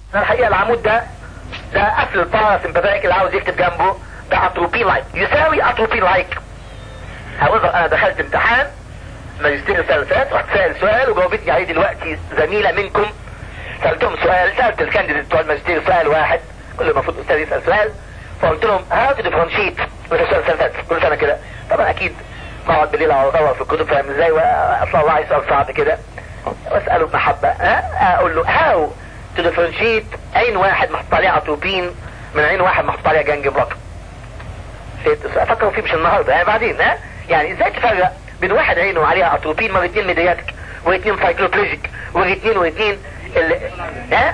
الحقيقه العمود ده ده قفل الباراسمباثيك اللي عاوز يكتب جنبه ده اتروبين لايك يساوي اتروبين لايك however انا دخلت امتحان ماجستير السنه اللي فاتت رحت سال سؤال وجاوبتني عليه دلوقتي زميله منكم سالتهم سؤال سالت الكانديديت بتوع الماجستير سؤال واحد كل المفروض استاذ يسال سؤال فقلت لهم هاو تو ديفرنشيت وده السؤال السنه اللي فاتت كل سنه كده طبعا اكيد بقعد بالليل اقعد ادور في الكتب فاهم ازاي واصلا الله سؤال صعب كده واساله بمحبه ها اقول له هاو تو ديفرنشيت عين واحد محطوط عليها اتروبين من عين واحد محطوط عليها جنج بلوك افكروا فيه مش النهارده يعني بعدين ها يعني ازاي تفرق بين واحد عينه عليها اتروبين مرة اتنين ميدياتك واثنين سايكلوبليجيك واثنين واثنين اللي ها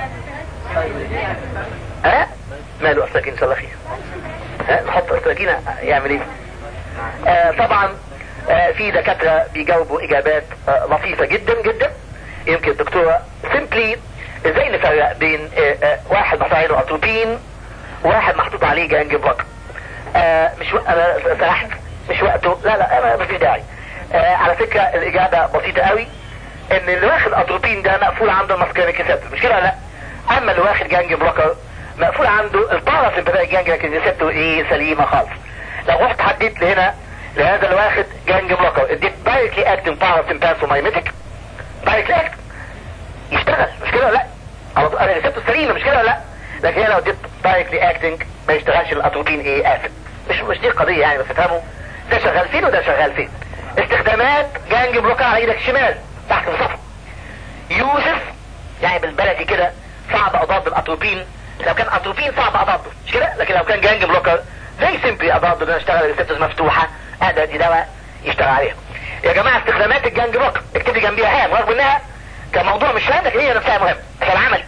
ها ماله استاكين ان شاء الله خير ها نحط استاكين يعمل ايه آه طبعا آه في دكاترة بيجاوبوا اجابات آه لطيفة جدا جدا يمكن الدكتورة سيمبلي ازاي نفرق بين آه آه واحد محطوط عليه اتروبين واحد محطوط عليه جانج بلوك آه مش و... انا سرحت مش وقته لا لا ما فيش داعي آه على فكرة الاجابة بسيطة قوي ان اللي واخد اتروبين ده مقفول عنده الماسكاريك ريسبتور مش كده لا اما اللي واخد جانج بلوكر مقفول عنده الباراسمباتيك جانج لكن ريسبتور ايه سليمة خالص لو رحت حددت لهنا لهذا اللي واخد جانج بلوكر اديت دايركتلي اكتنج باراسمباثومايميتك دايركتلي اكتنج يشتغل مش كده لا انا ريسبتور سليمة مش كده لا لكن هنا لو اديت دايركتلي اكتنج ما يشتغلش الاتروبين ايه قافل مش مش دي القضية يعني بس تفهموا ده شغال فين وده شغال فين استخدامات جانج بلوكر على ايدك الشمال تحت الصفر يوسف يعني بالبلدي كده صعب اضاد الاتروبين لو كان اتروبين صعب اضاده مش كده لكن لو كان جانج بلوكر زي سيمبلي اضاده ان اشتغل الريسبتورز مفتوحه ادي دي دواء يشتغل عليها يا جماعه استخدامات الجانج بلوكر اكتب لي جنبيها هام رغم انها كموضوع مش هام لكن هي نفسها مهم عشان العمل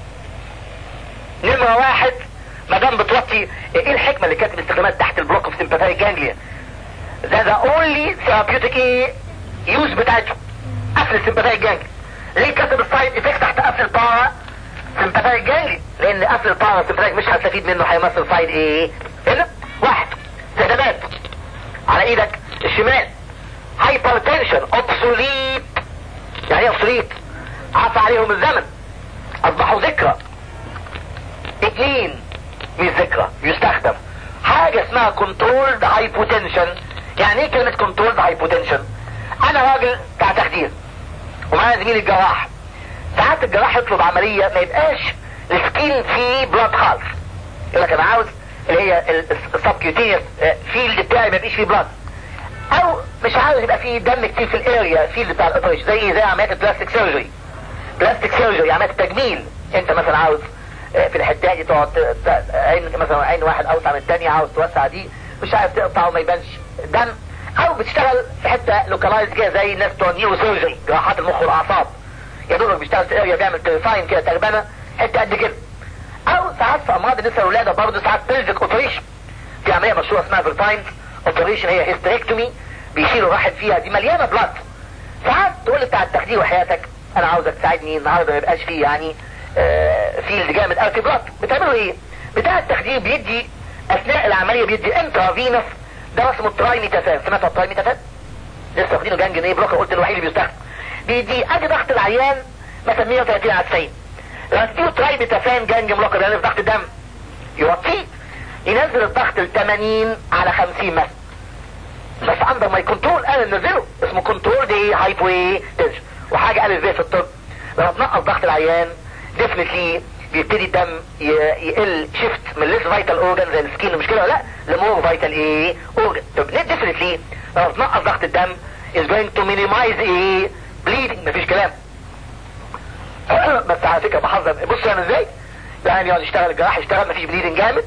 نمره واحد ما دام بتوطي ايه الحكمه اللي كاتب استخدامات تحت البلوك اوف سيمباثيك جانجليا ده ذا اونلي ثيرابيوتيك ايه يوز بتاعته قفل السيمباثيك جانجلي ليه كاتب السايد افكت تحت قفل البارا سيمباثيك جانجلي لان قفل البارا سيمباثيك مش هستفيد منه هيمثل سايد ايه هنا واحد استخدامات على ايدك الشمال هايبرتنشن اوبسوليت يعني ايه اوبسوليت عفى عليهم الزمن اصبحوا ذكرى اتنين مش ذكرى يستخدم حاجة اسمها كنترولد هايبوتنشن يعني ايه كلمة كنترولد هايبوتنشن انا راجل بتاع تخدير ومعايا زميلي الجراح ساعات الجراح يطلب عملية ما يبقاش السكين فيه بلاد خالص يقول لك انا عاوز اللي هي السبكيوتينيوس فيلد بتاعي ما يبقاش فيه بلاد او مش عاوز يبقى فيه دم كتير في الاريا فيلد بتاع الاوبريشن زي زي عمليات البلاستيك سيرجري بلاستيك سيرجري عمليات التجميل انت مثلا عاوز في الحته دي تقعد عين مثلا عين واحد اوسع من الثانيه عاوز توسع دي مش عارف تقطع وما يبانش دم او بتشتغل في حته لوكالايز كده زي الناس بتوع نيورو سيرجري جراحات المخ والاعصاب يا دوبك بيشتغل في اريا بيعمل ترفاين كده تربانه حته قد كده او ساعات في امراض النساء والولاده برضه ساعات بيلفيك اوبريشن في عمليه مشهوره اسمها فيرتاينز اوبريشن هي هيستريكتومي بيشيلوا واحد فيها دي مليانه بلاد ساعات تقول لي بتاع التخدير وحياتك انا عاوزك تساعدني النهارده ما يبقاش فيه يعني آه فيلد جامد قوي في بلاد بتعملوا ايه بتاع التخدير بيدي اثناء العمليه بيدي انترافينوس ده اسمه الترايميتافان سمعت الترايميتافان لسه واخدينه جنج ايه بلوكر قلت الوحيد اللي بيستخدم بيدي ادي ضغط العيان مثلا 130 على 90 لما تديله ترايميتافان جنج بلوكر يعني ضغط الدم يوطيه ينزل الضغط ل 80 على 50 مثلا بس اندر ماي كنترول انا نزله اسمه كنترول دي هايبو ايه تنشن وحاجه قال ازاي في الطب لما تنقص ضغط العيان ديفنتلي بيبتدي الدم يقل شيفت من ليس فايتال اورجان زي السكين مش كده ولا لمور فايتال ايه اورجان طب ليه ديفنتلي لما تنقص ضغط الدم is going to minimize ايه bleeding مفيش كلام بس على فكره بحذر بص انا ازاي يعني يقعد يشتغل الجراح يشتغل مفيش بليدنج جامد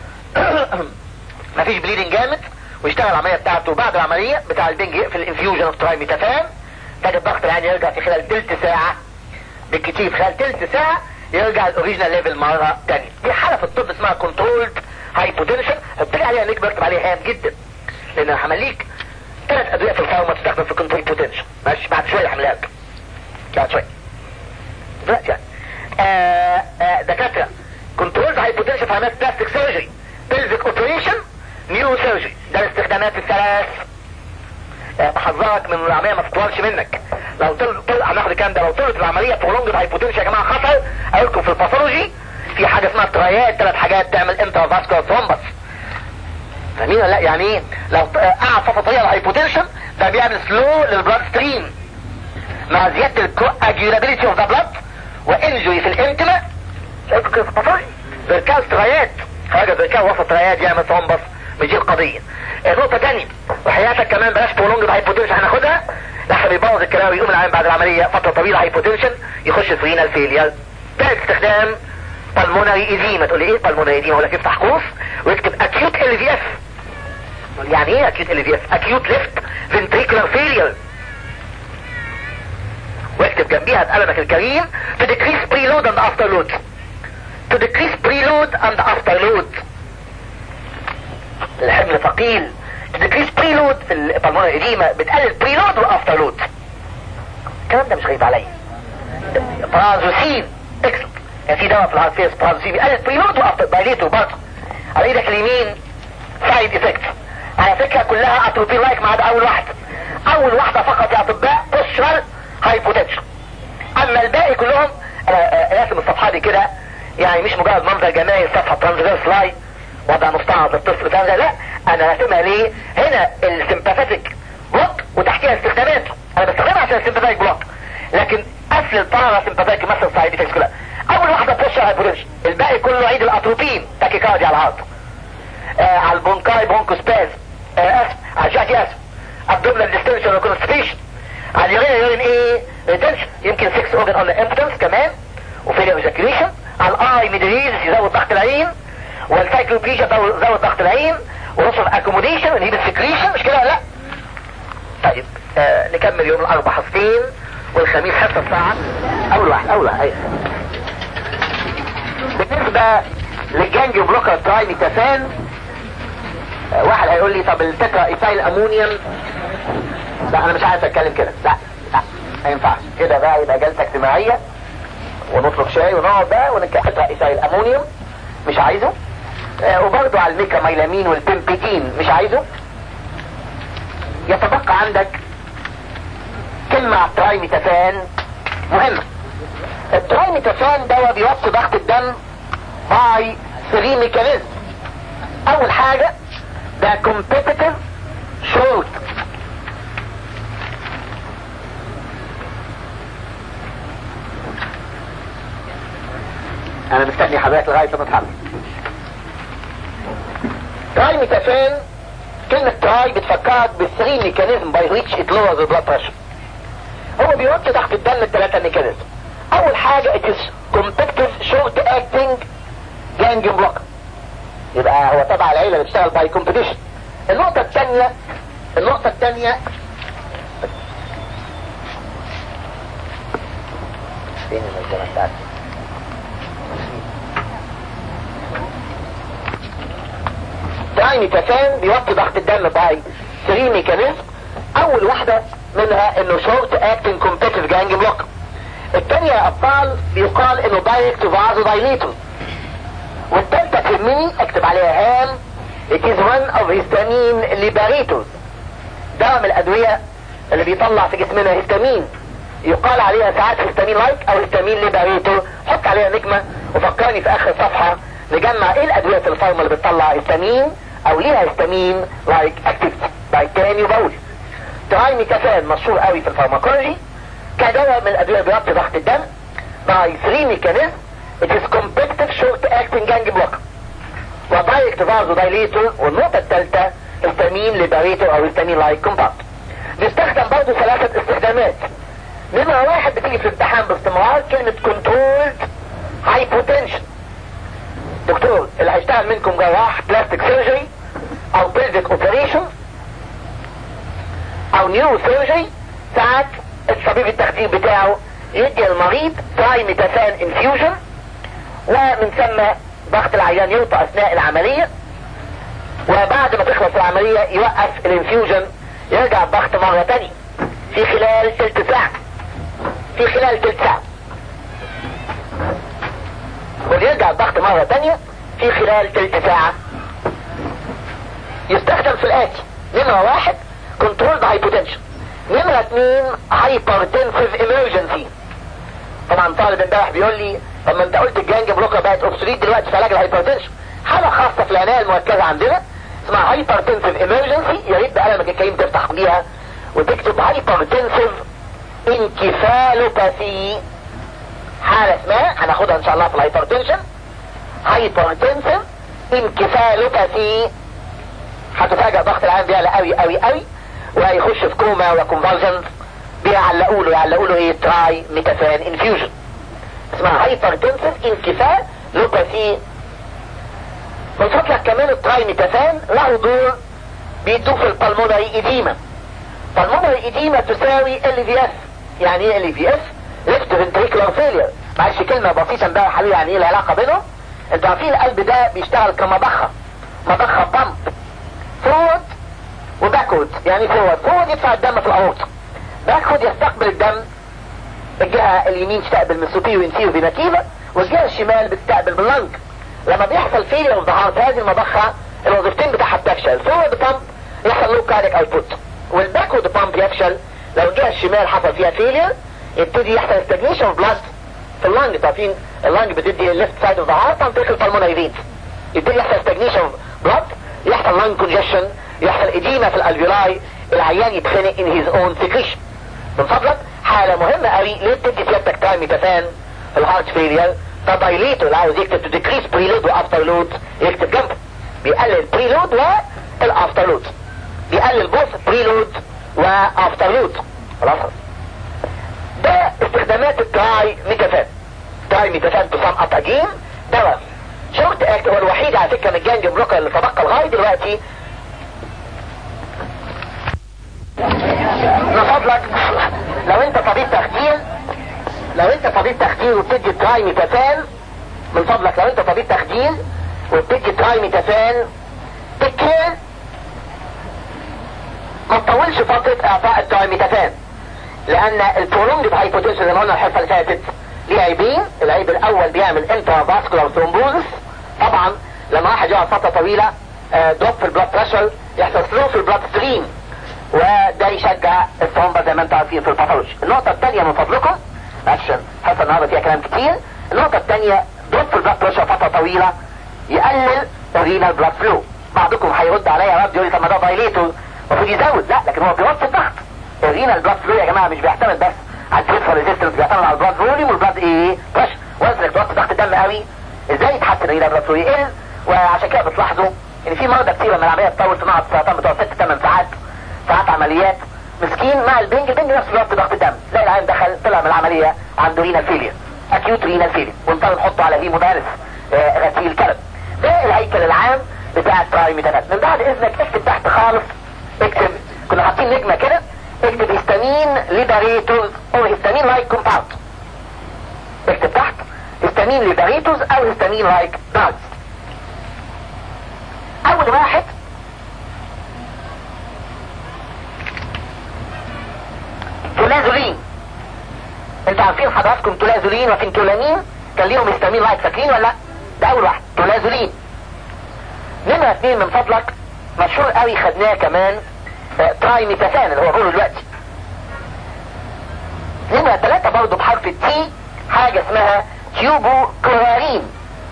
مفيش بليدنج جامد ويشتغل العمليه بتاعته بعد العمليه بتاع البنج يقفل الانفيوجن اوف ترايميتافان تجد الضغط العالي يرجع في خلال تلت ساعه بالكتير في خلال تلت ساعه يرجع الاوريجينال ليفل مره ثانيه دي حاله في الطب اسمها كنترولد هايبوتنشن حط لي عليها ليك بكتب عليها هام جدا لان انا همليك ثلاث ادويه في الفارما تستخدم في كنترول بوتنشن ماشي بعد شويه هعملها لك بعد شويه دلوقتي يعني آه آه دكاتره كنترول هايبوتنشن في عمليات بلاستيك سيرجري بلفيك اوبريشن نيو سيرجري ده الاستخدامات الثلاث آه بحذرك من العمليه ما تطولش منك لو طل طل هناخد الكلام ده لو طلعت العمليه برولونج هايبوتنشن يا جماعه حصل اقول لكم في الباثولوجي في حاجه اسمها ترايات ثلاث حاجات تعمل انترافاسكولار ثرومبس فاهمين ولا لا يعني ايه لو قعد في طريقه الهايبوتنشن ده بيعمل سلو للبلاد ستريم مع زياده الكواجولابيلتي اوف ذا بلاد وانجري في الانتما شايفوا كده في الباثولوجي فيركال ترايات حاجه فيركال وسط ترايات يعمل ثرومبس مش القضيه نقطه تانية وحياتك كمان بلاش برولونج هايبوتنشن هناخدها لحسن يبوظ الكلام ويقوم العين بعد العمليه فتره طويله هايبوتنشن يخش في رينال فيلير ثالث استخدام بالمونري ايديما تقول لي ايه بالمونري ايديما اقول لك افتح قوس واكتب اكيوت ال في اف يعني ايه اكيوت ال في اف اكيوت ليفت فنتريكولار فيلير واكتب جنبيها بقلمك الكريم to decrease preload and afterload to decrease preload and afterload الحمل ثقيل to decrease preload في البلمونري ايديما بتقلل preload وافترلود الكلام ده مش غريب عليا برازوسين اكسل يعني في دواء في الهارت فيس برازوسين بيقلل بريلود وافتر بايليتو برضه على ايدك اليمين سايد افكت على فكره كلها اتروبين لايك ما عدا اول واحده اول واحده فقط يا اطباء بوسترال هايبوتنشن اما الباقي كلهم انا راسم الصفحه دي كده يعني مش مجرد منظر جماعي صفحه ترانزفيرس لاي وضع مستعرض للطفل فاهم لا انا راسمها ليه هنا السمباثيك بلوك وتحتيها استخداماته انا بستخدمها عشان السمباثيك بلوك لكن قفل البارا سمباثيك مثلا سايد افكتس كلها اول واحده بوستر هايبوتنشن الباقي كله عيد الاتروبين تاكيكارديا على الهارت آه على البونكاي بونكوسباز آه اسف على الجاكي اسف ابدومينال ديستنشن وكونستيبيشن على اليورين يورين ايه ريتنشن يمكن 6 اورجن اون امبتنس كمان وفيلير ايجاكيوليشن على الاي ميدريز يزود ضغط العين والسايكلوبيجيا يزود ضغط العين ونصف اكوموديشن ونهيب السكريشن مش كده لا طيب آه نكمل يوم الاربع حصتين والخميس حصه الساعه اول واحد اول واحد أيوة. بالنسبه للجانجيو بلوكر ترايميتافان آه واحد هيقول لي طب التترا ايثايل امونيوم لا انا مش عارف اتكلم كده لا لا ما ينفعش كده بقى يبقى جلسه اجتماعيه ونطلق شاي ونقعد بقى ونتكلم تترا ايثايل امونيوم مش عايزه آه وبرضه على الميكاميلامين والبيمبيدين مش عايزه يتبقى عندك كلمة على الترايميتافان مهمة الترايميتافان دواء بيوطي ضغط الدم باي 3 ميكانيزم اول حاجة ده competitive short انا مستني حضرتك لغاية لما اتحمل ترايميتافان كلمة تراي بتفكرك بالثري ميكانيزم باي ريتش ات لور ذا بلاد بريشر هو بيوطي ضغط الدم الثلاثة ميكانيزم اول حاجة it is competitive short acting ganglion blocker يبقى هو تبع العيلة اللي بتشتغل باي كومبيتيشن النقطة الثانية النقطة الثانية فين المجموعة بتاعتي ترايميتافان بيوطي ضغط الدم باي 3 ميكانيزم اول واحدة منها انه شورت اكتنج كومبيتيف جانج بلوك الثانية يا ابطال بيقال انه دايركت فازو دايليتور والثالثة تهمني اكتب عليها هام it is one of histamine liberators ده من الادوية اللي بيطلع في جسمنا هيستامين يقال عليها ساعات هيستامين لايك او هيستامين ليبريتور حط عليها نجمة وفكرني في اخر صفحة نجمع ايه الادوية في الفارما اللي بتطلع هيستامين او ليها هيستامين لايك اكتيف باي تاني وبقول ترايميتافان مشهور قوي في الفارماكولوجي كدواء من الادوية بيوطي ضغط الدم باي 3 ميكانيزم it is competitive short acting gang blocker ودايركت فازو دايليتور والنقطة الثالثة هيستامين ليبريتور او هيستامين لايك كومباوند بيستخدم برضه ثلاثة استخدامات نمرة واحد بتيجي في الامتحان باستمرار كلمة كنترولد هايبوتنشن دكتور اللي هيشتغل منكم جراح بلاستيك سيرجري او بيلفيك اوبريشن او نيورو سيرجري ساعات الطبيب التخدير بتاعه يدي المريض ترايميتافان انفيوجن ومن ثم ضغط العيان يوطى اثناء العملية وبعد ما تخلص العملية يوقف الانفيوجن يرجع الضغط مرة تانية في خلال تلت ساعة في خلال تلت ساعة ويرجع الضغط مرة تانية في خلال تلت ساعة يستخدم في الآتي نمرة واحد كنترول هايبوتنشن نمرة اتنين هايبرتنسيف emergency طبعا طالب امبارح بيقول لي طب ما انت قلت الجانج بلوكر بقت اوبسوليت دلوقتي في علاج الهايبرتنشن حالة خاصة في العناية المركزة عندنا اسمها هايبرتنسيف emergency يا ريت بقلمك الكريم تفتح بيها وتكتب هايبرتنسيف انكفالوباثي حالة اسمها هناخدها ان شاء الله في الهايبرتنشن هايبرتنسيف انكفالوباثي هتفاجئ ضغط العام بيعلى قوي قوي قوي وهيخش في كوما وكونفالجنت بيعلقوا له يعلقوا له ايه تراي ميتافان انفيوجن اسمها هايبرتنسيف انكفالوباثي من فضلك كمان التراي ميتافان له دور بيدوه في البلمونري ايديما بالمونري ايديما تساوي ال في اس يعني ايه ال في اس ليفت فنتريكولار فيلير معلش كلمه بسيطه امبارح حبيبي يعني ايه العلاقه بينهم انتوا عارفين القلب ده بيشتغل كمضخه مضخه بامب فورورد وباكورد يعني فورورد فورورد يدفع الدم في الاورطه باكورد يستقبل الدم الجهه اليمين تستقبل من سوبيريو انفيريو فينا كيفا والجهه الشمال بتستقبل باللنج لما بيحصل فيلير اوف ذا هارت هذه المضخه الوظيفتين بتاعها بتفشل فورورد بامب يحصل له كارديك اوتبوت والباكورد بامب يفشل لو الجهه الشمال حصل فيها فيلير يبتدي يحصل استجنيشن اوف بلاد في اللنج تعرفين اللنج بتدي الليفت سايد اوف ذا هارت عن طريق البلمونري فينز يبتدي يحصل استجنيشن اوف بلاد يحصل لانج كونجشن يحصل اديمه في الالفيولاي العيان يتخنق ان هيز اون سكريشن من فضلك حاله مهمه قوي ليه بتدي سيادتك تايميتافان في الهارت فيلير تدايليتو اللي عاوز يكتب تو ديكريس بريلود وافتر لود يكتب جنبه بيقلل بريلود والافتر لود بيقلل بوث بريلود وافتر لود خلاص ده استخدامات التراي ميتافان تراي ميتافان تصام اجين دواء شورت اكت هو الوحيد على فكره من الجانج بلوكر اللي تبقى لغايه دلوقتي من فضلك لو انت طبيب تخدير لو انت طبيب تخدير وبتدي تراي ميتافان من فضلك لو انت طبيب تخدير وبتدي تراي ميتافان تكير ما تطولش فترة اعطاء التراي ميتافان لان البرولونجد هايبوتنشن زي ما قلنا الحصه اللي فاتت ليه عيبين العيب الاول بيعمل انترا فاسكولار ثرومبوزس طبعا لما واحد يقعد فتره طويله دروب في البلاد بريشر يحصل سلو في البلاد ستريم وده يشجع الثرومبا زي ما انتم عارفين في الباثولوجي النقطه الثانيه من فضلكم عشان الحصه النهارده فيها كلام كتير النقطه الثانيه دروب في البلاد بريشر فتره طويله يقلل الرينال بلاد فلو بعضكم هيرد عليا رد يقول لي طب ما ده دايليتور المفروض يزود لا لكن هو بيوطي الضغط الرينال بلاد فلو يا جماعه مش بيعتمد بس على التريفر ريزيستنس بيعتمد على البلاد فوليوم والبلاد ايه بريشر وزنك توطي ضغط الدم قوي ازاي يتحسن الرينال بلاد فلو يقل وعشان كده بتلاحظوا ان في مرضى كتير لما العمليه تطول صناعه السرطان بتوع 6 8 ساعات ساعات عمليات مسكين مع البنج البنج نفسه بيوطي ضغط الدم تلاقي العيان دخل طلع من العمليه عنده رينال فيلير اكيوت رينال فيلير ونضطر نحطه على هيمودايلس آه غسيل كلب ده الهيكل العام بتاع الترايميتانات من بعد اذنك اكتب تحت خالص اكتب كنا حاطين نجمه كده اكتب هيستامين ليبريتوز او هيستامين لايك كومباوند اكتب تحت هيستامين ليبريتوز او هيستامين لايك دراجز اول واحد تولازولين انتوا عارفين حضراتكم تولازولين وفنتولامين كان ليهم هيستامين لايك فاكرين ولا لا ده اول واحد تولازولين نمرة اثنين من فضلك مشهور قوي خدناه كمان تراي ميتافان اللي هو بقوله دلوقتي نمرة ثلاثة برضه بحرف التي حاجة اسمها تيوبو كلورارين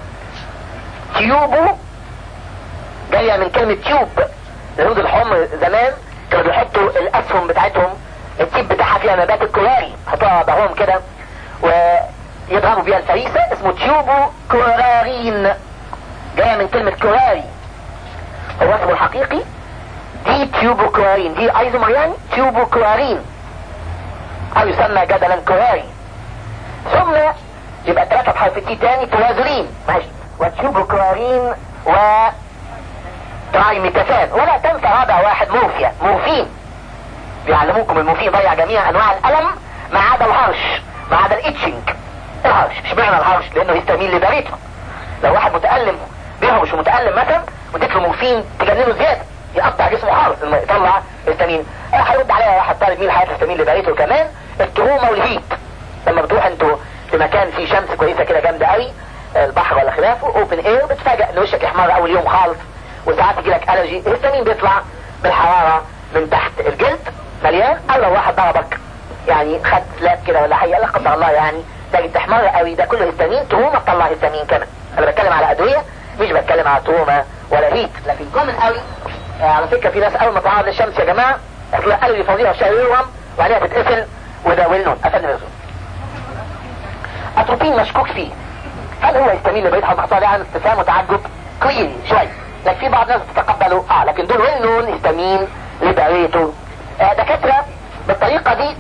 تيوبو جاية من كلمة تيوب الهنود الحمر زمان كانوا بيحطوا الاسهم بتاعتهم التيب بتاعها فيها نبات الكولاري حطوها ظهرهم كده ويضربوا بيها الفريسة اسمه تيوبو كلورارين جاية من كلمة كلاري هو اسمه الحقيقي دي تيوبو كلارين دي ايزومر يعني تيوبو كلارين او يسمى جدلا كلاري ثم يبقى ثلاثة بحرف التي تاني توازولين ماشي وتيوبو كلارين و ترايميتافان ولا تنسى رابع واحد مورفيا مورفين بيعلموكم المورفين ضيع جميع انواع الالم ما عدا الهرش ما عدا الاتشنج الهرش اشمعنى الهرش لانه يستميل لبريته لو واحد متألم بيهرش ومتألم مثلا واديت له مورفين تجننه زيادة يقطع جسمه خالص لما يطلع هيستامين اه هيرد عليا واحد طالب مين حياة هيستامين لبريته كمان التروما والهيت لما بتروح انتوا في مكان فيه شمس كويسة كده جامدة قوي البحر ولا خلافه اوبن اير بتفاجئ ان وشك يحمر اول يوم خالص وساعات يجي لك الرجي الهستامين بيطلع بالحرارة من تحت الجلد مليان او لو واحد ضربك يعني خد سلاب كده ولا حاجه لا قدر الله يعني تجد تحمر قوي ده كله هستامين تروما تطلع هستامين كمان انا بتكلم على ادويه مش بتكلم على تروما ولا هيت لكن كومن قوي آه على فكره في ناس اول ما تعرض للشمس يا جماعه قالوا لي فظيعه شهيرهم وبعدين تتقفل وده ويل نون افندم الرسول اتروبين مشكوك فيه هل هو يستميل لبعيد حد حصل عن استفهام وتعجب كلين شوي لكن في بعض الناس بتتقبله اه لكن دول ويل نون يستمين لبعيته آه دكاتره بالطريقه دي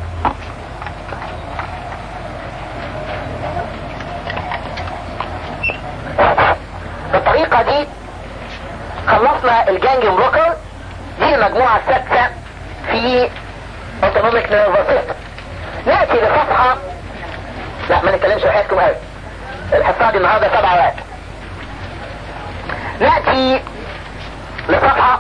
بالطريقة دي خلصنا الجانجيوم بلوكر دي المجموعة السادسة في اوتونوميك نيرفس سيستم نأتي لصفحة لا ما نتكلمش في حياتكم قوي الحصة دي النهاردة سبع اوقات نأتي لصفحة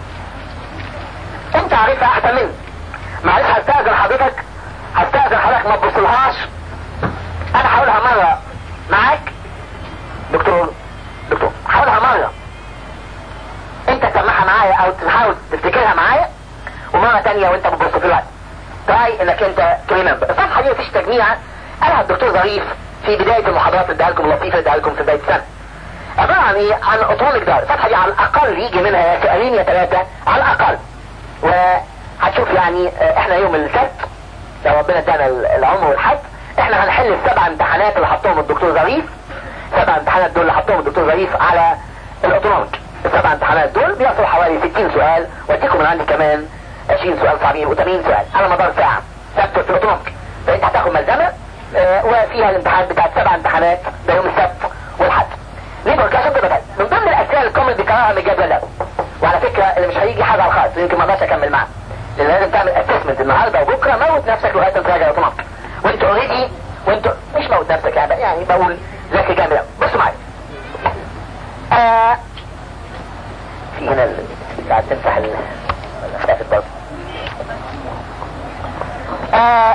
انت عارفها احسن مني معلش هستأذن حضرتك هستأذن حضرتك ما تبصلهاش انا هقولها مرة معاك دكتور دكتور حاولها مرة انت تسمعها معايا او تحاول تفتكرها معايا ومرة تانية وانت بتبص في الوقت تراي انك انت تريمبر الصفحة دي مفيش تجميع قالها الدكتور ظريف في بداية المحاضرات اللي اديها لكم اللطيفة اللي اديها لكم في بداية السنة عبارة عن ايه؟ عن اوتوميك دار الصفحة دي على الاقل يجي منها سؤالين يا ثلاثة على الاقل وهتشوف يعني احنا يوم السبت لو ربنا ادانا العمر والحد احنا هنحل السبع امتحانات اللي حطهم الدكتور ظريف سبع امتحانات دول اللي حطهم الدكتور ظريف على الاوتونوميك السبع امتحانات دول بيصلوا حوالي 60 سؤال واديكم من عندي كمان 20 سؤال صعبين و80 سؤال على مدار ساعة سبت في الاوتونوميك فانت هتاخد ملزمة اه وفيها الامتحان بتاعت سبع امتحانات ده يوم السبت والحد ليه كده كده من ضمن الاسئله الكومنت بيكررها من الجدول ده وعلى فكره اللي مش هيجي حاجه على الخاص يمكن ما اقدرش اكمل معاه لان لازم تعمل اسسمنت النهارده وبكره موت نفسك لغايه ما تراجع اوتوماتيك وانت اوريدي وانت مش موت نفسك يعني يعني بقول ذكي جامد بصوا معايا آه في هنا قاعد تمسح الخلافة برضه آه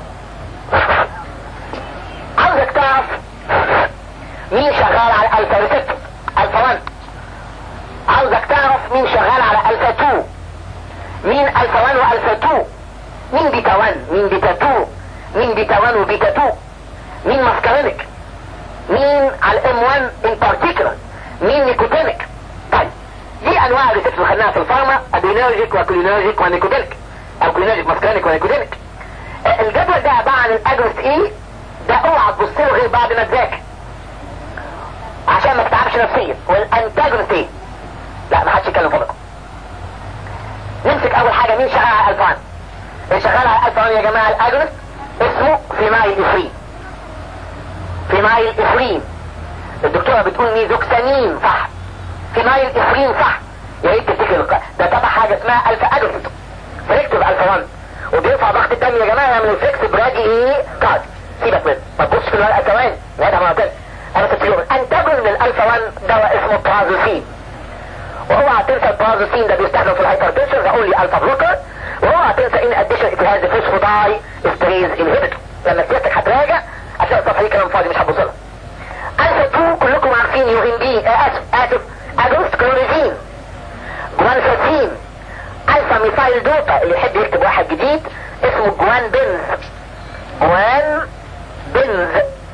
عاوزك تعرف مين شغال على الفا ريسبتور الفا 1 عاوزك تعرف مين شغال على الفا 2 مين الفا 1 والفا 2 مين بيتا 1 مين بيتا 2 مين بيتا 1 وبيتا 2 مين ماسكارينيك مين على الام 1 ان بارتيكولار مين نيكوتينيك طيب دي انواع الريسبتور خدناها في الفارما ادرينرجيك وكولينرجيك ونيكوتينيك او كولينرجيك ماسكارينيك ونيكوتينيك الجدول ده عباره عن الاجرس ايه ده اوعى تبص له غير بعد ما تذاكر عشان ما تتعبش نفسيا والانتاجونست ايه لا ما حدش يتكلم فوقكم نمسك اول حاجه مين شغال على الفان اللي شغال على الفان يا جماعه الاجرس اسمه فيمايل افرين فيمايل افرين الدكتوره بتقول ميزوكسانين صح فيمايل افرين صح يا ريت تفتكر ده تبع حاجه اسمها الفا اجرس سيلكتيف الفا 1 وبيرفع ضغط الدم يا جماعه يعمل فليكس برادي ايه كارد سيبك منه ما تبصش في الورقه ثواني وهذا ما قلت انا كنت اليوم انتاجون من الالفا 1 دواء اسمه برازوسين وهو تنسى البرازوسين ده بيستخدم في الهايبرتنشن بقول لي الفا بلوكر وهو تنسى ان اديشن ات هاز فوسفوداي استريز انهبيتور لما سيادتك هتراجع هتلاقي الصفحه دي كلام فاضي مش هتبص لها الفا 2 كلكم عارفين يوهندين آه اسف اسف اجوست كلوريزين جوانفاسين الفا ميثايل دوتا اللي يحب يكتب واحد جديد اسمه جوان بنز جوان بنز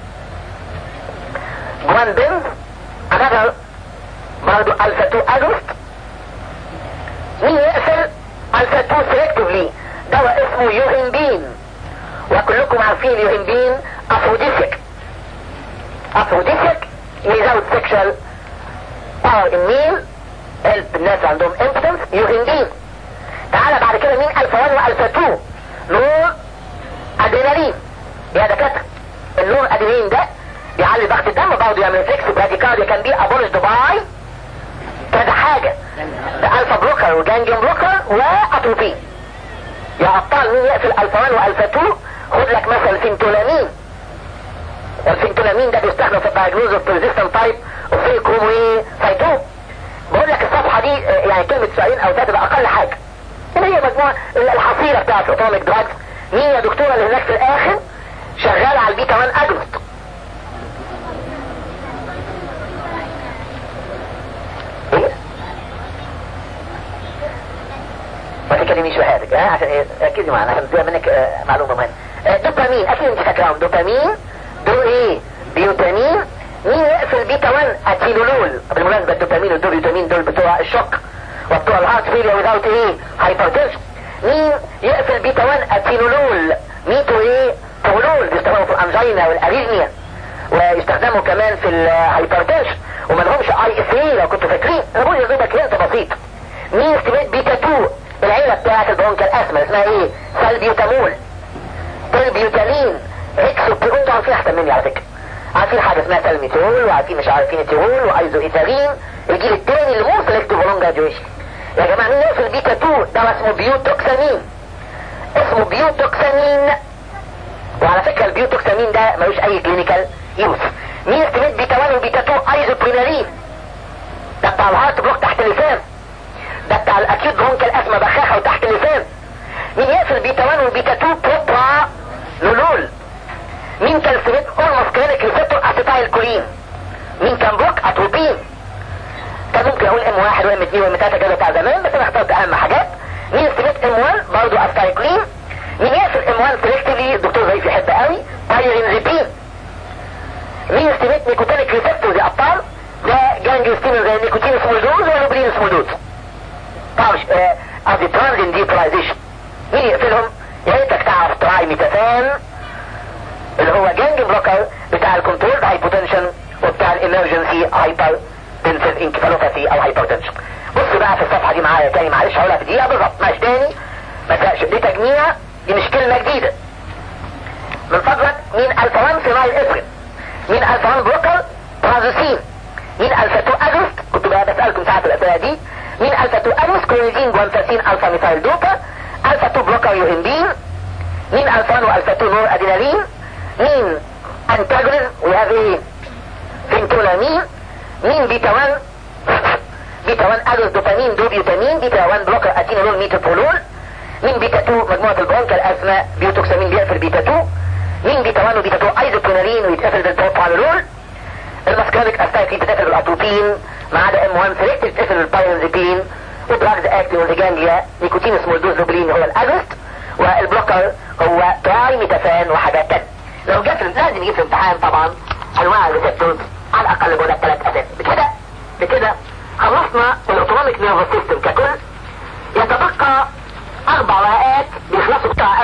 جوان بنز another برضو الفا 2 اجوست مين يقفل الفا 2 سيلكتيفلي دواء اسمه يوهنبين وكلكم عارفين يوهنبين افروديسيك افروديسيك يزود سيكشوال باور ان ميل الناس عندهم امبتنس يوهنبين تعالى بعد كده مين الفا 1 والفا 2 نور ادرينالين يا دكاتره النور ادرينالين ده يعلي ضغط الدم برضه يعمل فليكس براديكارديا كان بي ابولش باي كذا حاجه ده الفا بلوكر وجانجيوم بلوكر واتروبين يا ابطال مين يقفل الفا 1 والفا 2 خد لك مثلا فينتولامين الفينتولامين ده بيستخدم في الدايجنوز اوف ريزيستنت تايب وفي كرومو ايه سايتوم بقول لك الصفحه دي يعني كلمه سؤالين او ثلاثه ده اقل حاجه اللي هي مجموعه الحصيله بتاعت الاوتوميك دراجز مين يا دكتوره اللي هناك في الاخر شغال على البيتا 1 اجلوت ايه؟ ما تتكلمش يعني مش بحياتك ها عشان ايه ركزي معانا عشان تبقى منك آه معلومه مهمه آه دوبامين اكيد انت فاكراهم دوبامين دو ايه بيوتامين مين يقفل بيتا 1 اتينولول بالمناسبه الدوبامين والدوبيوتامين دول بتوع الشوك وبتوع الهارت فيلير وذاوت ايه هايبرتنشن مين يقفل بيتا 1 اتينولول ميتو ايه تولول بيستخدموا في الانجينا والاريزميا ويستخدموا كمان في الهايبرتنشن وما لهمش اي اس اي لو كنتوا فاكرين انا بقول يضربك هنت بسيط مين استمات بيتا 2 العيله بتاعت البرونكال اسما اسمها ايه سالبيوتامول تلبيوتامين هيكسو انتوا عارفين احسن مني على فكره عارفين حاجه اسمها سالميتول وعارفين مش عارفين تيرول وايزو ايثارين الجيل الثاني اللي مو سلكتيف لونج جراديويشن يا جماعه مين يقفل بيتا 2 ده اسمه بيوتوكسامين اسمه بيوتوكسامين وعلى فكره البيوتوكسامين ده ملوش اي كلينيكال يوز مين استمد بيتا 1 وبيتا 2 ايزوبرينالين ده بتاع الهارت بلوك تحت اللسان ده بتاع الاكيوت برونكال اسما بخاخه وتحت اللسان مين يقفل بيتا 1 وبيتا 2 بروبرا لولول مين كان سميت اولموس كلينيك ريسبتور اسيتايل كولين مين كان بلوك اتروبين كان ممكن اقول ام واحد وام اثنين وام ثلاثه كده بتاع زمان بس انا اخترت اهم حاجات مين سميت ام 1 برضه اسيتايل كولين مين يقفل ام 1 سيلكتيفلي الدكتور ضيف يحب قوي بايرينزيبين مين استميت نيكوتينيك ريسبتور زي ابطال ده جانجستين زي النيكوتين سمول دوز ولا لوبرين سمول دوز طبعا قصدي ترانزين ديبولايزيشن مين يقفلهم يا ريتك تعرف تراعي ميتافان اللي هو جانج بلوكر بتاع الكنترول هايبوتنشن وبتاع الامرجنسي هايبر تنسل انكفالوباثي او هايبرتنشن بص بقى في الصفحه دي معايا تاني معلش هقولها في دقيقه بالظبط ماشي تاني ما تقلقش دي تجميع دي مش كلمه جديده من فضلك مين الفا 1 فينايل افرين مين الفا 1 بلوكر برازوسين مين الفا 2 اجوست كنت بقى بسالكم ساعات الاسئله دي مين الفا 2 اجوست كلوريدين جوانفاسين الفا ميثايل دوبا الفا 2 بلوكر يوهندين مين الفا 1 والفا 2 نور ادينالين مين انتاجونيز وهذا ايه فينتولامين مين بيتا 1 بيتا 1 اجوست دوبامين دوبيوتامين بيتا 1 بلوكر اتينولول ميتوبولول مين بيتا 2 مجموعه البرونكال اسماء بيوتوكسامين بيقفل بيتا 2 مين بيتا 1 وبيتا 2 ايزوبرينالين ويتقفل بالبروبانولول الماسكاريك استايكي بتقفل الاتروبين ما عدا ام 1 سيلكتيف بتقفل البايرنزيبين ودراجز اكتيف والجانجليا نيكوتين سمول دوز لوبرين هو الاجوست والبلوكر هو تراي ميتافان وحاجات تانية لو جت لازم يجيب في الامتحان طبعا انواع الريسبتورز على الاقل بقول لك ثلاث اسئله بكده بكده خلصنا الاوتونوميك نيرفس سيستم ككل يتبقى اربع ورقات بيخلصوا بتاع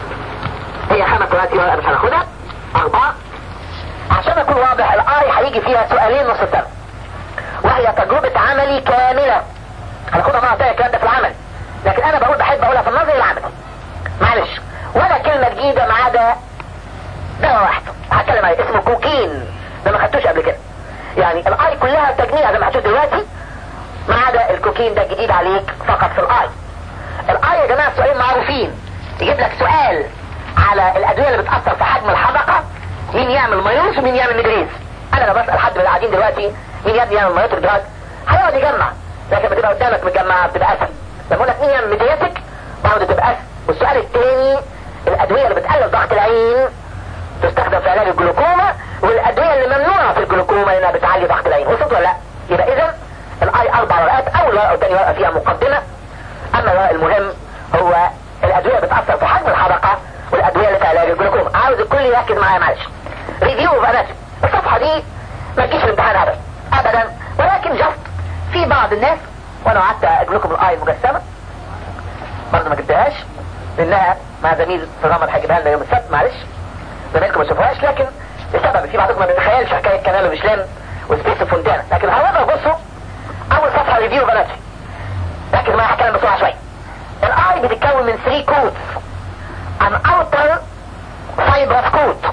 هي خمس ورقات ورقه مش هناخدها اربعه عشان اكون واضح الاي هيجي فيها سؤالين نص السنه وهي تجربه عملي كامله هناخدها مره تانيه الكلام ده في العمل لكن انا بقول بحب اقولها في النظري العملي معلش ولا كلمه جديده ما عدا دواء واحد هتكلم عليه اسمه كوكين ده ما خدتوش قبل كده يعني الاي كلها تجميع زي ما هتشوف دلوقتي ما عدا الكوكين ده جديد عليك فقط في الاي الاي يا جماعه السؤالين معروفين يجيب لك سؤال على الادويه اللي بتاثر في حجم الحدقه مين يعمل مايوس ومين يعمل ميجريز انا لو بسال حد من اللي قاعدين دلوقتي مين يا ابني يعمل مايوس دراج هيقعد يجمع لكن بتبقى قدامك متجمعه بتبقى اسهل لما اقول لك مين يعمل ميدياتك برضه تبقى اسهل والسؤال الثاني الادويه اللي بتقلل ضغط العين تستخدم في علاج الجلوكوما والادويه اللي ممنوعه في الجلوكوما لانها بتعلي ضغط العين وصلت ولا لا يبقى اذا الاي اربع ورقات اول ورقه وثاني ورقه فيها مقدمه اما الورق المهم هو الادويه بتاثر في حجم الحدقه والادويه اللي في علاج الجلوكوما عاوز الكل يركز معايا معلش ريفيو اوف اناتومي الصفحه دي ما تجيش في الامتحان ابدا ابدا ولكن جاست في بعض الناس وانا قعدت اجيب لكم الاي المجسمه برضه ما جبتهاش لانها مع زميل في الرمل هيجيبها لنا يوم السبت معلش زمايلكم ما شافوهاش لكن لسبب في بعضكم ما بيتخيلش حكايه كنال ومشلان وسبيس فونتانا لكن هوضع بصوا اول صفحه ريفيو بناتي ركز معايا هتكلم بسرعه شويه الاي بتتكون من 3 كودز an outer fibrous coat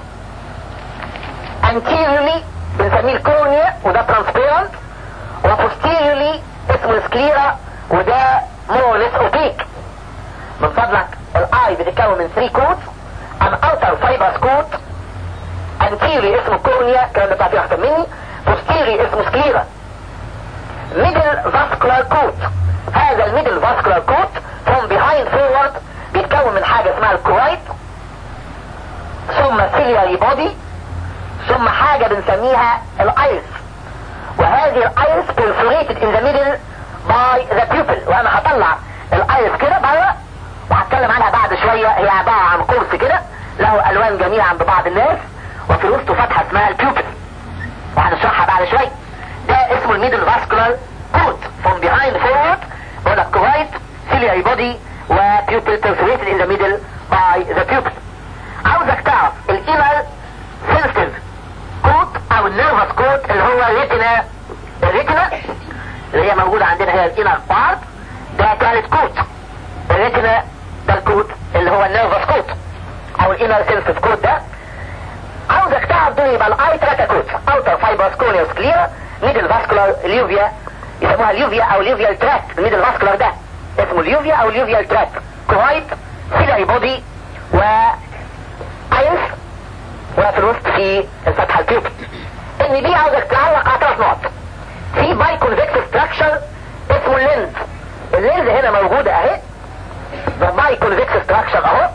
anteriorly بنسميه الكورنيا وده transparent وposteriorly اسمه السكليرا وده more or less opaque من فضلك الاي بتتكون من 3 كودز an outer fibrous coat anteriorly اسمه كورنيا الكلام ده بتاعتي احسن مني posteriorly اسمه سكليرا middle vascular coat هذا الميدل vascular coat from behind forward بيتكون من حاجة اسمها الكورايت ثم ciliary body ثم حاجة بنسميها الايرس وهذه الايرس perforated in the middle by the pupil وانا هطلع الايرس كده بره هنتكلم عنها بعد شوية هي عبارة عن قرص كده له الوان جميلة عند بعض الناس وفي وسطه فتحة اسمها البيوبل وهنشرحها بعد شوية ده اسمه الميدل فاسكولار كوت from behind forward on a right ciliary body وبيوبل perforated in the middle by the pupil عاوزك تعرف الانر sensitive كوت او النيرفس كوت اللي هو الريتنا الريتنا اللي هي موجودة عندنا هي الانر بارت ده ثالث كوت الريتنا ده الكوت اللي هو النيرفس كوت او الانر سنسيف كوت ده عاوزك تعرف دول يبقى الاي تراكا كوت اوتر فايبرس كونيوس كلير ميدل فاسكولار ليوفيا يسموها ليوفيا او ليوفيال تراك الميدل فاسكولار ده اسمه ليوفيا او ليوفيال تراك كورايت سيلاري بودي و ايس وفي الوسط في الفتحه البيوبل ان دي عاوزك تعلق على ثلاث نقط في باي كونفكتيف ستراكشر اسمه اللينز اللينز هنا موجوده اهي ده باي كونفكتيف ستراكشر اهو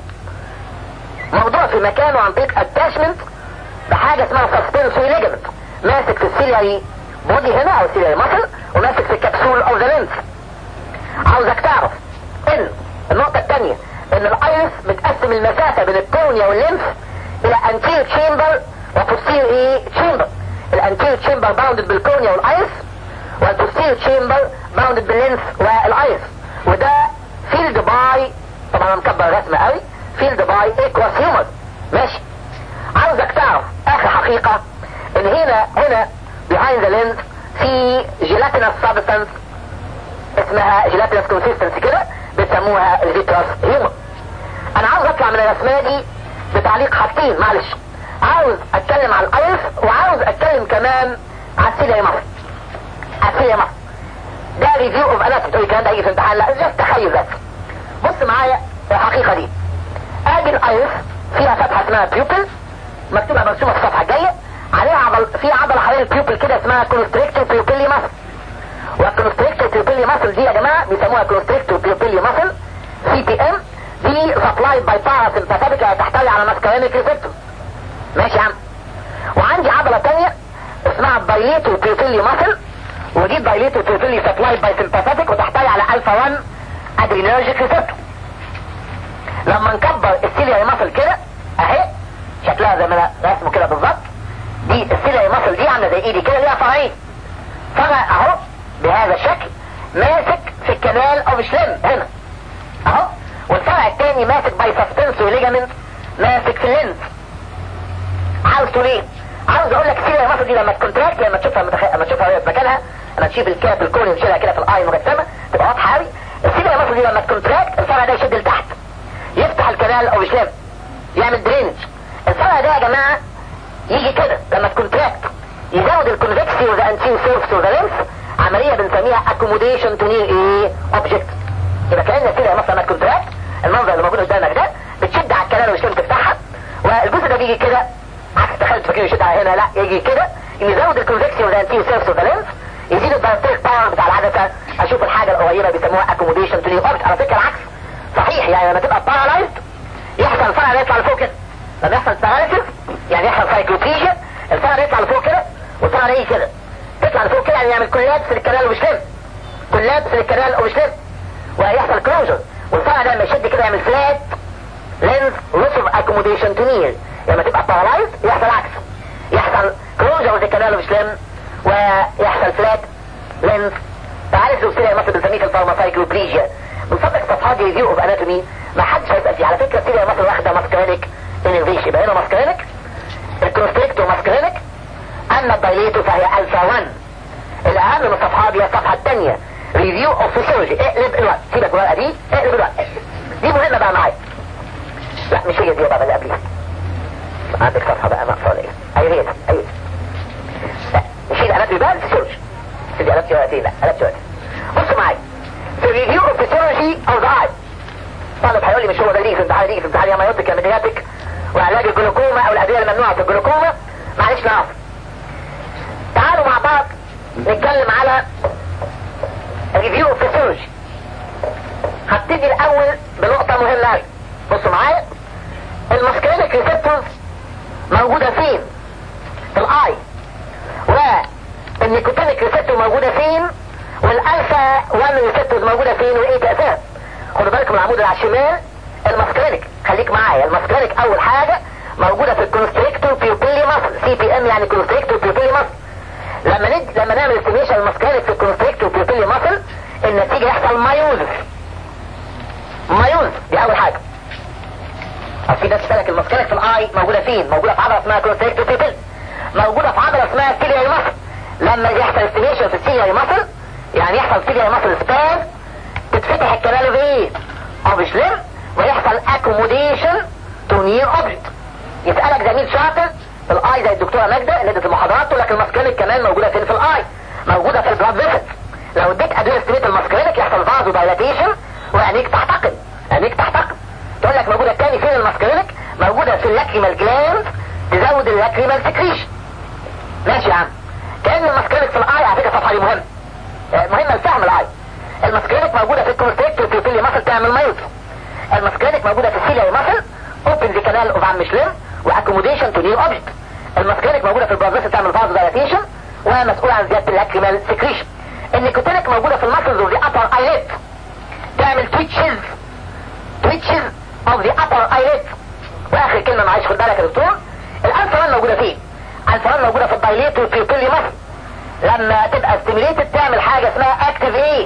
موضوع في مكانه عن طريق اتاشمنت بحاجه اسمها سسبنسوري ليجمنت ماسك في السيلياري بودي هنا او السيلياري ماسل وماسك في الكبسول او ذا لينز عاوزك تعرف ان النقطه الثانيه ان الايرس متقسم المسافه بين الكورنيا والليمف الى انتير تشامبر وبوستير ايه تشامبر الانتير تشامبر باوندد بالكورنيا والايرس والبوستير تشامبر باوندد باللينف والايرس وده فيلد باي طبعا انا مكبر الرسمه قوي فيلد باي ايكواس هيومر ماشي عاوزك تعرف اخر حقيقه ان هنا هنا behind the lens في جيلاتينس سبستانس اسمها جيلاتينس كونسيستنس كده بيسموها الفيتراس هيومر انا عاوز اطلع من الرسمه دي بتعليق حاجتين معلش عاوز اتكلم على الايرس وعاوز اتكلم كمان على السيليا مصر على السيليا مصر ده ريفيو اوف اناتومي تقول الكلام ده هيجي في امتحان لا جست تخيل بس بص معايا الحقيقه دي ادي الايرس فيها فتحه اسمها بيوبل مكتوبه مرسومه في الصفحه الجايه عليها عضل في عضله حوالين البيوبل كده اسمها كونستريكتور بيوبيلي ماسل والكونستريكتور بيوبيلي ماسل دي يا جماعه بيسموها كونستريكتور بيوبيلي ماسل سي بي ام دي سبلايد باي باراسمباثيك تحتوي على ماسكارينيك ريسبتور ماشي يا عم وعندي عضله ثانيه اسمها بايليتو بيوبيلي ماسل ودي بايليتو بيوبيلي سبلايد باي سمباثيك وتحتوي على الفا 1 ادرينرجيك ريسبتور لما نكبر السيليا ماسل كده اهي شكلها زي ما انا رسمه كده بالظبط دي السيليا ماسل دي عامله زي ايدي كده ليها فرعين فرع اهو بهذا الشكل ماسك في الكنال او شلم هنا اهو والفرع الثاني ماسك باي سسبنسوري ليجامنت ماسك في اللينز عاوز تقول ايه؟ عاوز اقول لك السيليا ماسل دي لما تكونتراكت لما تشوفها متخ... لما تشوفها وهي في مكانها لما تشيل الكاب الكوني وتشيلها كده في الاي مجسمه تبقى واضحه قوي السيليا ماسل دي لما تكونتراكت الفرع ده يشد لتحت يفتح الكنال او يشلم يعمل درينج الفرع ده يا جماعه يجي كده لما تكونتراكت يزود الكونفكسي وذا انتيو سورس وذا لينف عمليه بنسميها اكوموديشن تو نير ايه اوبجكت يبقى كان كده مثلا لما تكونتراكت المنظر اللي موجود قدامك ده بتشد على الكنال والشلم تفتحها والجزء ده بيجي كده عكس تخيل فاكر يشد على هنا لا يجي كده يزود الكونفكسي وذا انتيو سورس وذا لينف يزيد الدايركتيك باور بتاع العدسه اشوف الحاجه القريبه بيسموها اكوموديشن تو نير اوبجكت على فكره العكس صحيح يعني لما تبقى بارالايزد يحصل الفرع ده يطلع لفوق كده لما يحصل باراليسيس يعني يحصل سايكلوبيجيا الفرع ده يطلع لفوق كده والفرع ده يجي كده تطلع لفوق كده يعني يعمل كلابس للكنال ومشلم كلابس للكنال ومشلم ويحصل كلوجر والفرع ده لما يشد كده يعمل فلات لينز لوس اوف اكوموديشن تو نير لما تبقى بارالايز يحصل عكس يحصل كلوجر للكنال ومشلم ويحصل فلات لينز تعرف لو سيريا مثلا بنسميه في الفارماسايكلوبيجيا من فضلك صفحات دي ريفيو اوف اناتومي ما حدش هيسال فيه على فكره سيريا مثلا واخده ماسكرينيك انرفيش يبقى هنا ماسكرينيك الكونستريكتو ماسكرينيك اما الدايليتو فهي الفا 1 الاهم من الصفحات هي الصفحه الثانيه ريفيو اوف فيسيولوجي اقلب الوقت سيبك من الورقه دي اقلب الوقت دي مهمه بقى معايا لا مش هي دي بقى اللي قبليها عندك صفحه بقى ناقصه ولا ايه؟ ايوه هي دي ايوه لا نشيل اناتومي بقى الفيسيولوجي سيدي قلبت ورقتين لا قلبت ورقتين بصوا معايا في ريفيو اوف فيسيولوجي او ذا طالب هيقول لي مش هو ده ليه في امتحان ليه في امتحان يا مايوتك يا ميدياتك وعلاج الجلوكوما او الادويه الممنوعه في الجلوكوما معلش نعرف تعالوا مع بعض نتكلم على ريفيو اوف فيسيولوجي هبتدي الاول بنقطه مهمه قوي بصوا معايا الماسكرينيك ريسبتورز موجوده فين في الاي والنيكوتينيك ريسبتور موجوده فين والالفا 1 ريسبتورز موجوده فين وايه تاثيرها خدوا بالكم العمود اللي على الشمال الماسكرينك خليك معايا الماسكرينك اول حاجة موجودة في الكونستريكتور بيوبيلي مصر سي بي ام يعني كونستريكتور بيوبيلي مصر لما ند... لما نعمل استيميشن الماسكرينك في الكونستريكتور بيوبيلي مصر النتيجة يحصل مايوزس مايوز دي اول حاجة في ناس تسألك الماسكرينك في الاي موجودة فين موجودة في عضلة اسمها كونستريكتور بيوبيلي موجودة في عضلة اسمها سيلياري مصر لما يحصل استيميشن في السيلياري مصر يعني يحصل سيلياري مصر سبان تتفتح الكلام ايه اوبش لم ويحصل اكوموديشن تو نير اوبجكت يسألك زميل شاطر في الاي زي الدكتورة ماجدة اللي ادت المحاضرات تقول لك الماسكرينك كمان موجودة فين في الاي موجودة في البلاد فيسل لو اديت ادوية ستريت الماسكرينك يحصل فازو دايلاتيشن وعينيك تحتقن عينيك تحتقن تقول لك موجودة تاني فين الماسكرينك موجودة في اللاكريمال جلاند تزود اللاكريمال سكريشن ماشي يا عم كأن الماسكرينك في الاي على فكرة صفحة دي مهم مهمة لفهم الاي الماسكرينك موجودة في الكونستريكتور بيوبيلي ماسل تعمل مايوز الماسكرينك موجودة في السيلياري ماسل اوبن ذا كانال اوف عم شلم واكوموديشن تو نيو اوبجكت الماسكرينك موجودة في البرازيس تعمل فازو دايلاتيشن ومسؤول عن زيادة اللاكريمال سكريشن النيكوتينك موجودة في الماسلز اوف ذا ابر ايليت تعمل تويتشز تويتشز اوف ذا ابر ايليت واخر كلمة معلش خد بالك يا دكتور الانفران موجودة فين الانفران موجودة في الدايليتور بيوبيلي ماسل لما تبقى ستيميليتد تعمل حاجة اسمها اكتيف ايه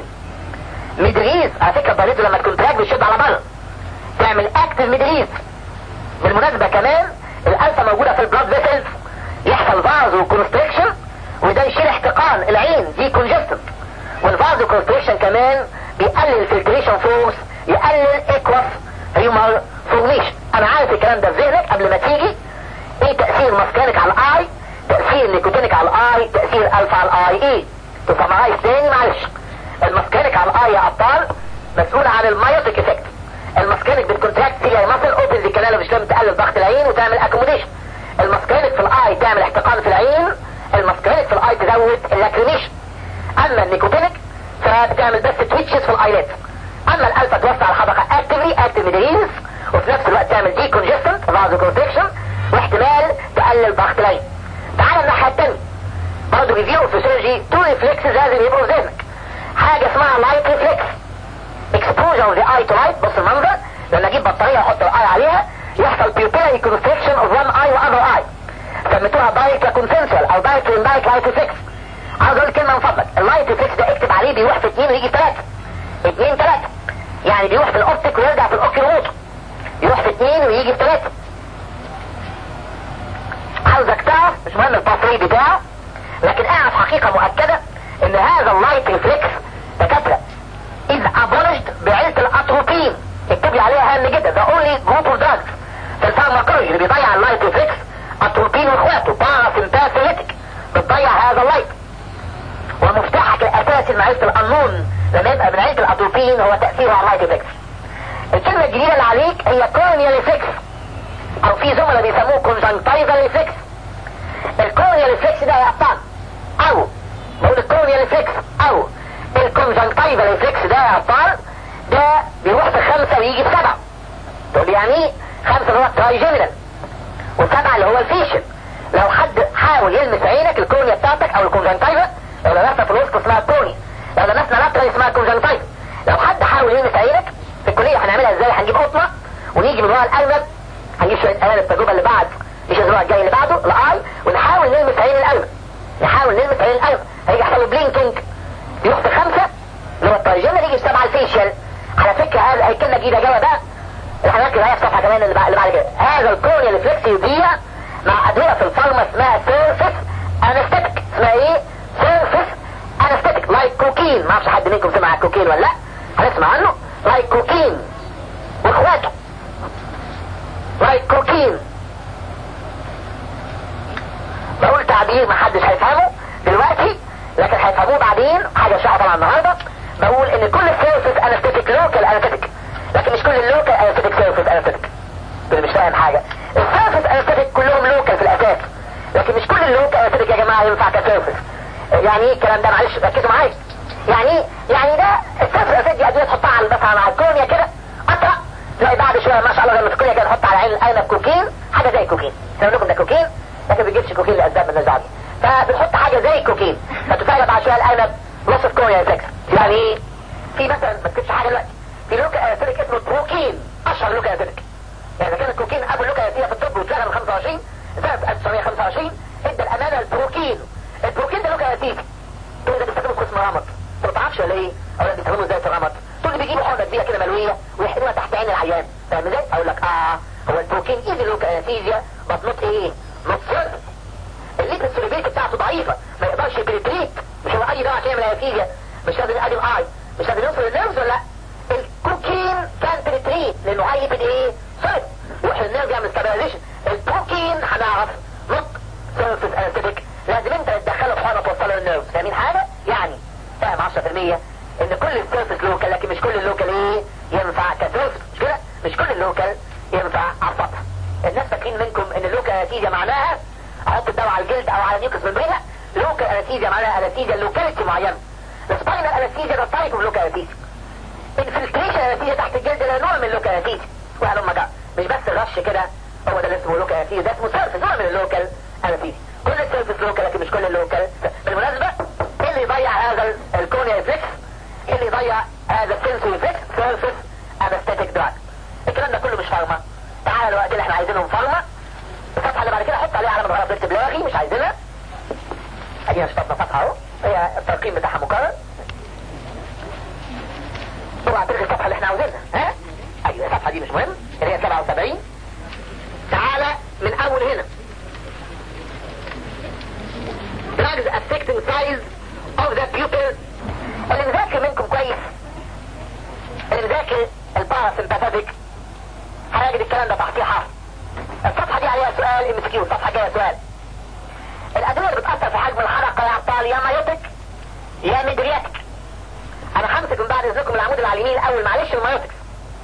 ميدريز على فكرة الدايليتور لما تكون تراك بتشد على بره تعمل اكتيف ميدريز بالمناسبة كمان الالفا موجودة في البلاد فيسلز يحصل فازو كونستريكشن وده يشيل احتقان العين دي كونجستد والفازو كونستريكشن كمان بيقلل الفلتريشن فورس يقلل اكواس هيومر فورميشن انا عارف الكلام ده في ذهنك قبل ما تيجي ايه تأثير ماسكانك على الاي تأثير نيكوتينك على الاي تأثير الفا على الاي ايه تسمعها تاني معلش الماسكانك على الاي يا ابطال مسؤول عن المايوتيك افكت الماسكانك بتكونتراكت سيليا ماسل اوبن دي كانال مش تقلل ضغط العين وتعمل اكوموديشن الماسكانك في الاي تعمل احتقان في العين الماسكانك في الاي تزود اللاكريميشن اما النيكوتينك فبتعمل بس تويتشز في الايلات اما الالفا توسع الحدقه اكتفلي اكتف ميدريز وفي نفس الوقت تعمل دي كونجستنت فازو كونستريكشن واحتمال تقلل ضغط العين تعال الناحيه الثانيه برضه ريفيو فيسيولوجي تو ريفلكسز لازم يبقوا في ذهنك حاجه اسمها لايت ريفلكس اكسبوجر اوف ذا اي تو لايت بص المنظر لما اجيب بطاريه واحط الاي عليها يحصل بيوبيلاري كونستريكشن اوف وان اي واذر اي سميتوها دايركت كونسنسوال او دايركت اندايركت لايت ريفلكس عاوز اقول كلمه من فضلك اللايت ريفلكس ده اكتب عليه بيروح في اثنين ويجي في ثلاثه اثنين ثلاثه يعني بيروح في الاوبتيك ويرجع في الاوكي روت يروح في اثنين ويجي في ثلاثه عاوزك تعرف مش مهم التصريح بتاعه لكن اعرف حقيقه مؤكده ان هذا اللايت ريفلكس دكاتره is abolished بعيلة الاتروبين اكتب لي عليها هام جدا the only group of drugs في الفارماكولوجي اللي بيضيع اللايت ريفلكس اتروبين واخواته باراسمباثيليتك بتضيع هذا اللايت ومفتاحك الاساسي لمعرفة القانون لما يبقى من عيلة الاتروبين هو تأثيره على اللايت ريفلكس الكلمة الجديدة اللي عليك هي كورنيال ريفلكس او في زملاء بيسموه كونجنكتيفال ريفلكس الكورنيال ريفلكس ده يا ابطال او بقول الكورنيال ريفلكس او الكونجنكتيفال ريفلكس ده يا ابطال ده بيروح في خمسة ويجي في سبعة تقول لي يعني ايه خمسة اللي هو الترايجيمينال وسبعة اللي هو الفيشن لو حد حاول يلمس عينك الكورنيا بتاعتك او الكونجنكتيفا لو لمسنا في الوسط اسمها الكورنيا لو لمسنا لاترال اسمها الكونجنكتيفا لو حد حاول يلمس عينك في الكلية هنعملها ازاي هنجيب قطنة ونيجي من ورا الارنب هنجيب شوية ايام التجربة اللي بعد مش الاسبوع الجاي اللي بعده الاي ونحاول نلمس عين الارنب نحاول نلمس عين الارنب هيجي يحصل له بلينكينج يروح في خمسة اللي هو الترجمة يجي في سبعة الفيشيال على فكرة هذا هي كلمة جديدة جوه بقى هنركز عليها في صفحة كمان اللي بعد, اللي بعد كده هذا الكورنيا ريفلكس يضيع مع ادوية في الفارما اسمها سيرفس انستيتك اسمها ايه؟ سيرفس انستيتك لايك كوكين ما اعرفش حد منكم سمع عن الكوكين ولا لا هنسمع عنه لايك كوكين واخواته لايك كوكين بقول تعبير محدش هيفهمه دلوقتي لكن هيفهموه بعدين حاجة شائعة طبعا النهاردة بقول ان كل السيرفس انستيتك لوكال انستيتك لكن مش كل اللوكال انستيتك سيرفس انستيتك اللي مش فاهم حاجة السيرفس انستيتك كلهم لوكال في الاساس لكن مش كل اللوكال انستيتك يا جماعة ينفع كسيرفس يعني ايه الكلام ده معلش ركزوا معايا يعني ايه يعني ده السيرفس انستيتك دي ادوية تحطها على مثلا على الكورنيا كده قطرة تلاقي بعد شوية ما شاء الله لما الكورنيا كده تحط على عين الارنب كوكين حاجة زي الكوكين هقول لكم ده كوكين لكن ما بيجيبش كوكين لاسباب من الزعل فبنحط حاجة زي الكوكين فتفاجئ بعد شوية الارنب نص كوريا ريفلكس يعني ايه في مثلا ما تكتبش حاجة دلوقتي في لوكا اسيتك اسمه بروكين اشهر لوكا اسيتك يعني كان الكوكين ابو لوكا اسيتك في الطب واتلغى من 25 سنة 1925 ادى الامانة البروكين البروكين ده لوكا اسيتك تقول ده بيستخدمه في قسم رمض ما تعرفش ولا ايه او ده بيستخدمه ازاي في الرمض تقول لي بيجيبوا حقنه كبيره كده ملويه ويحقنوها تحت عين العيان فاهم ازاي اقول لك اه هو البروكين ايزي لوكا اسيتك بس نوت ايه نوت سيرفس الليكويد سوليبيليتي بتاعته ضعيفة ما يقدرش يبريتريت مش هو اي دواء عشان يعمل انفيزيا مش لازم يقدم اي مش لازم يوصل للنيرفز ولا لا الكوكين كان بريتريت لانه هاي ايه صلب يروح للنيرف يعمل ستابلايزيشن الكوكين هنعرف نوت سيرفيس انستيك لازم انت تدخله في حاجه توصله للنيرفز فاهمين حاجه يعني فاهم 10% ان كل السيرفيس لوكال لكن مش كل اللوكال ايه ينفع كسيرفيس مش كده مش كل اللوكال ينفع على السطح الناس فاكرين منكم ان اللوكال انستيزيا معناها احط الدواء على الجلد او على نيوكس ممبرينا لوكال انستيزيا معناها انستيزيا لوكاليتي معينه السباينال انستيزيا ده تايب اوف لوكال انستيزيا انفلتريشن انستيزيا تحت الجلد ده نوع من اللوكال انستيزيا وهلم جاء مش بس الرش كده هو ده اللي اسمه لوكال انستيزيا ده اسمه سيرفس نوع من اللوكال انستيزيا كل السيرفس لوكال لكن مش كل اللوكال بالمناسبه ايه اللي يضيع هذا الكونيا افليكس ايه اللي يضيع هذا السنسوري افليكس سيرفس انستيك دراج الكلام ده كله مش فارما تعالى الوقت اللي احنا عايزينهم فارما الصفحة اللي بعد كده حط عليها علامة غلط اكتب لاغي مش عايزينها ادينا شطبنا صفحة اهو هي الترقيم بتاعها مكرر اوعى تلغي الصفحة اللي احنا عاوزينها ها ايوه الصفحة دي مش مهم اللي هي 77 تعالى من اول هنا drugs affecting size of the pupil اللي مذاكر منكم كويس اللي مذاكر الباراسمباثيك هيجد الكلام ده تحتيه حرف الصفحة دي عليها سؤال ام كيو الصفحة جاية سؤال الأدوية اللي بتأثر في حجم الحلقة يا أبطال يا مايوتك يا ميدرياتك أنا همسك من بعد إذنكم العمود اللي على اليمين الأول معلش المايوتكس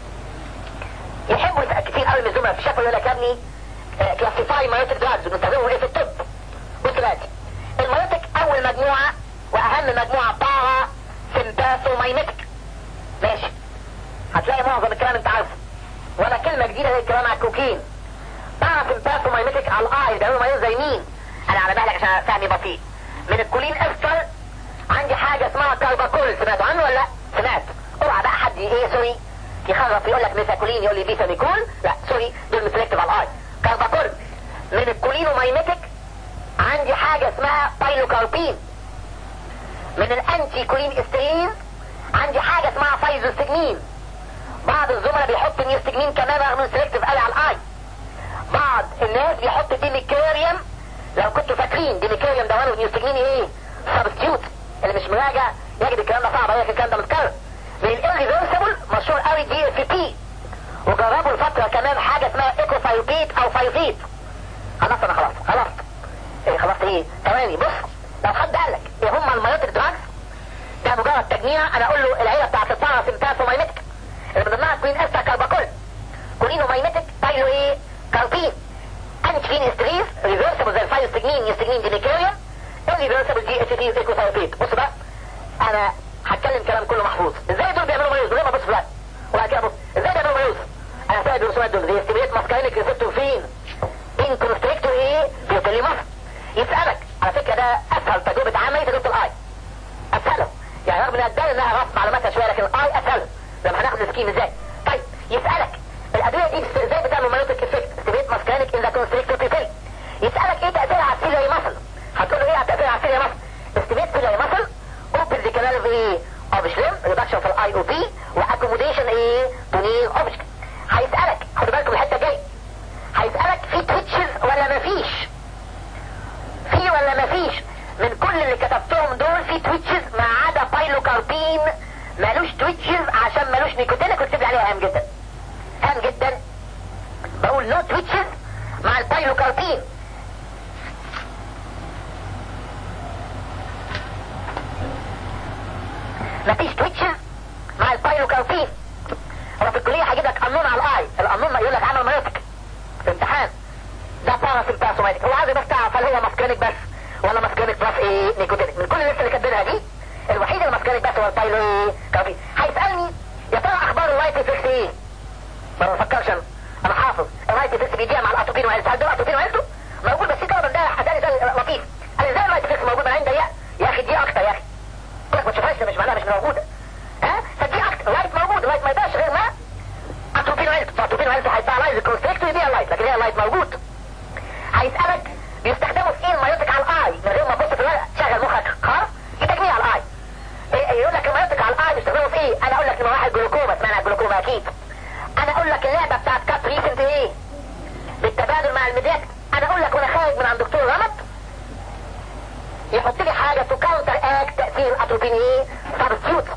يحبوا كتير قوي من الزملاء في الشكل يقول لك يا ابني كلاسيفاي مايوتك دراجز بنستخدمه ايه في الطب بص دلوقتي المايوتك أول مجموعة وأهم مجموعة بارا سمباثومايمتك ماشي هتلاقي معظم الكلام انت عارفه ولا كلمة جديدة زي الكلام على الكوكين تعرف الباثومايمتك على الاي ده هو زي مين انا على بالك عشان فهمي بسيط من الكولين استر عندي حاجة اسمها كارباكول سمعتوا عنه ولا لا سمعت اوعى بقى حد ايه سوري يخرف يقول لك ميثاكولين يقول لي بيثاميكول لا سوري دول مسلكتيف على الاي كارباكول من الكولينومايمتك عندي حاجة اسمها بايلوكاربين من الانتي كولين استرين عندي حاجة اسمها فايزوستجمين بعض الزملاء بيحط نيوستجمين كمان رغم سلكتيف قوي على الاي بعض الناس بيحط ديميكاريوم لو كنتوا فاكرين ديميكاريوم ده وانو نيوستجمين ايه سبستيوت اللي مش مراجع يجد الكلام ده صعب لكن الكلام ده متكرر من الانريفرسبل مشهور قوي دي اف بي وجربوا الفترة كمان حاجة اسمها ايكوفايوبيت او فايوبيت خلاص انا خلاص خلاص ايه خلاص ايه ثواني بص لو حد قال لك ايه هم المايوتك دراجز ده مجرد تجميع انا اقول له العيله بتاعت الباراسمباثومايمتك اللي من ضمنها كوين استا كارباكول كولينومايمتك بايلو ايه كاربين انتفين استريس ريفرسبل زي الفايوستجمين يستجمين ديميكاريوم الريفرسبل دي اتش تي ايكوثايروبيت بص بقى انا هتكلم كلام كله محفوظ ازاي دول بيعملوا مايوز زي ما بص بقى وبعد كده بص ازاي بيعملوا مايوز انا فاهم الرسومات دول زي استيميت ماسكاينك ريسبتور فين ان كونستريكتور ايه بيوتيلي مصر يسألك على فكرة ده اسهل تجربة عملية تجربة الاي اسهله يعني رغم انها تبان انها رفع معلوماتها شوية لكن الاي اسهل لما هناخد السكيم ازاي طيب يسألك الادوية دي ازاي بتعمل مايوتيك افكت استيميت ماسكاينك ان ذا كونستريكتور بيوتيلي يسألك ايه تأثيرها على السيلري مصل هتقول له ايه على تأثيرها على السيلري مصل استيميت سيلري مصل اوبن ذا كانال ايه اوبشلم ريدكشن في الاي او بي واكوموديشن ايه تونيل اوبشن هيسألك خدوا بالكم الحتة الجاية هيسألك في تويتشز ولا مفيش في ولا مفيش من كل اللي كتبتهم دول في تويتشز ما عدا بايلوكاربين مالوش تويتشز عشان مالوش نيكوتين كنت لي عليها هام جدا هام جدا بقول نو تويتشز مع البايلوكاربين مفيش تويتشز مع البايلوكاربين هو في الكلية هيجيب لك قانون على الاي القانون يقول لك عمل مايوتك في امتحان ده باراسمباسوماتيك هو عايز بس تعرف هل هو ماسكانيك بس ولا ماسكانيك بلس ايه نيكوتينيك من كل الليست اللي كاتبينها دي الوحيد اللي ماسكانيك بس هو البايلو ايه كافي هيسالني يا ترى اخبار اللايت افكت ايه ما بفكرش انا انا حافظ اللايت افكت بيجي مع الاتوبين وعيلته هل ده الاتوبين وعيلته موجود بس في طلبه ده حداني ده لطيف قال ازاي اللايت افكت موجود انا عندي يا اخي دي اكتر يا اخي كويس ما تشوفهاش مش معناها مش موجوده ها فدي اكتر اللايت موجود اللايت ما يقدرش غير انه انت هيبارالايز الكونستريكتور يبيع لايت لكن هي لايت موجود هيسألك بيستخدموا في ايه المايوتيك على الاي من غير ما تبص في الورق تشغل مخك خلاص يتجميع على الاي إيه- يقول لك المايوتيك على الاي بيستخدموا في ايه انا اقول لك انه واحد جلوكوما اسمها الجلوكوما اكيد انا اقول لك اللعبه بتاعت كاب ريسنت ايه بالتبادل مع الميديات انا اقول لك وانا خارج من عند دكتور رمت يحط لي حاجه تو كاونتر اكت تاثير الاتروبين ايه سبستيوت